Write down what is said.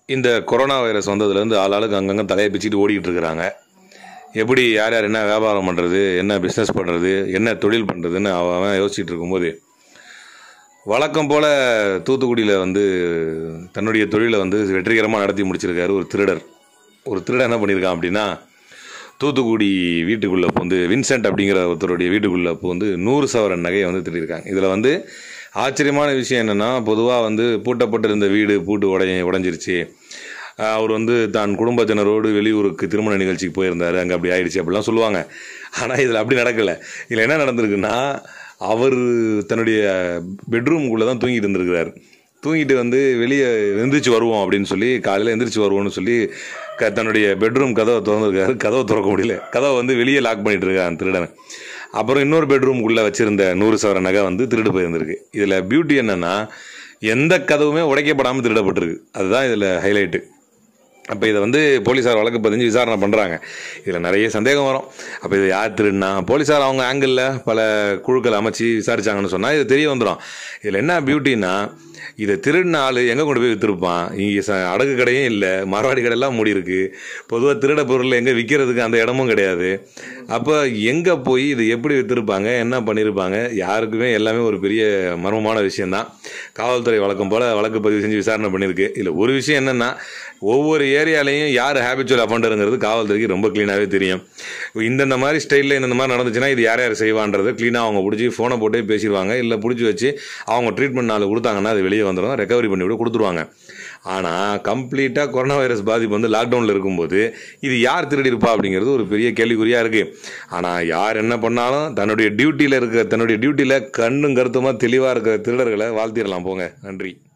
இந்த corona virus வந்ததுலேருந்து ஆளாளுக்கு அங்கங்கே தலையை பிச்சுட்டு ஓடிக்கிட்டு இருக்கிறாங்க எப்படி யார் யார் என்ன வியாபாரம் பண்ணுறது என்ன பிஸ்னஸ் பண்ணுறது என்ன தொழில் பண்ணுறதுன்னு அவன் அவன் யோசிச்சுட்டு இருக்கும்போது வழக்கம் போல் தூத்துக்குடியில் வந்து தன்னுடைய தொழிலை வந்து வெற்றிகரமாக நடத்தி முடிச்சிருக்காரு ஒரு திருடர் ஒரு திருடன் என்ன பண்ணியிருக்கான் அப்படின்னா தூத்துக்குடி வீட்டுக்குள்ளே வந்து வின்சென்ட் அப்படிங்கிற ஒருத்தருடைய வீட்டுக்குள்ளே வந்து நூறு சவரன் நகையை வந்து திருடியிருக்காங்க இதில் வந்து ஆச்சரியமான விஷயம் என்னென்னா பொதுவாக வந்து பூட்டப்பட்டிருந்த வீடு பூட்டு உடைய உடஞ்சிருச்சு ஆஹ் அவர் வந்து தான் குடும்பத்தினரோடு வெளியூருக்கு திருமண நிகழ்ச்சிக்கு போயிருந்தார் அங்கே அப்படி ஆயிடுச்சு அப்படிலாம் சொல்லுவாங்க ஆனால் இதில் அப்படி நடக்கலை இதில் என்ன நடந்திருக்குன்னா அவர் தன்னுடைய பெட்ரூமுக்குள்ளே தான் தூங்கிட்டு இருந்திருக்கிறார் தூங்கிட்டு வந்து வெளியே எந்திரிச்சு வருவோம் அப்படின்னு சொல்லி காலையில் எந்திரிச்சு வருவோம்னு சொல்லி க தன்னுடைய பெட்ரூம் கதவை திறந்துருக்காரு கதவை திறக்க முடியல கதவை வந்து வெளியே லாக் பண்ணிட்டு இருக்கான் திருடன் அப்புறம் இன்னொரு பெட்ரூமுக்குள்ளே வச்சிருந்த நூறு சவர நகை வந்து திருடு போயிருந்திருக்கு இதில் பியூட்டி என்னன்னா எந்த கதவுமே உடைக்கப்படாமல் திருடப்பட்டிருக்கு அதுதான் இதில் ஹைலைட்டு அப்போ இதை வந்து போலீஸார் வழக்கு பதிஞ்சு விசாரணை பண்ணுறாங்க இதில் நிறைய சந்தேகம் வரும் அப்போ இது யார் திருடுனா போலீஸார் அவங்க ஆங்கிளில் பல குழுக்கள் அமைச்சு விசாரிச்சாங்கன்னு சொன்னால் இது தெரிய வந்துடும் இதில் என்ன பியூட்டின்னா இதை திருடின ஆள் எங்கே கொண்டு போய் விற்றுருப்பான் இங்கே ச அடகு கடையும் இல்லை மரவாடி கடையெல்லாம் மூடி இருக்கு பொதுவாக திருட பொருள் எங்கே விற்கிறதுக்கு அந்த இடமும் கிடையாது அப்போ எங்கே போய் இது எப்படி விற்றுருப்பாங்க என்ன பண்ணியிருப்பாங்க யாருக்குமே எல்லாமே ஒரு பெரிய மர்மமான விஷயந்தான் காவல்துறை வழக்கம் போல் வழக்கு பதிவு செஞ்சு விசாரணை பண்ணியிருக்கு இதில் ஒரு விஷயம் என்னென்னா ஒவ்வொரு ஏரியாலையும் யார் ஹேபிச்சுவல் அஃபண்டருங்கிறது காவல்துறைக்கு ரொம்ப க்ளீனாகவே தெரியும் இந்தந்த மாதிரி ஸ்டைலில் இந்தந்த மாதிரி நடந்துச்சுன்னா இது யார் யார் செய்வான்றதை க்ளீனாக அவங்க பிடிச்சி ஃபோனை போட்டே பேசிடுவாங்க இல்லை பிடிச்சி வச்சு அவங்க ட்ரீட்மெண்ட் நாள் கொடுத்தாங்கன்னா அது வெளியே வந்துடும் ரெக்கவரி பண்ணி கூட கொடுத்துருவாங்க ஆனால் கம்ப்ளீட்டாக கொரோனா வைரஸ் பாதிப்பு வந்து லாக்டவுனில் இருக்கும்போது இது யார் திருடி இருப்பா அப்படிங்கிறது ஒரு பெரிய கேள்விக்குறியாக இருக்குது ஆனால் யார் என்ன பண்ணாலும் தன்னுடைய டியூட்டியில் இருக்க தன்னுடைய டியூட்டியில் கண்ணும் கருத்துமாக தெளிவாக இருக்கிற திருடர்களை வாழ்த்திடலாம் போங்க நன்றி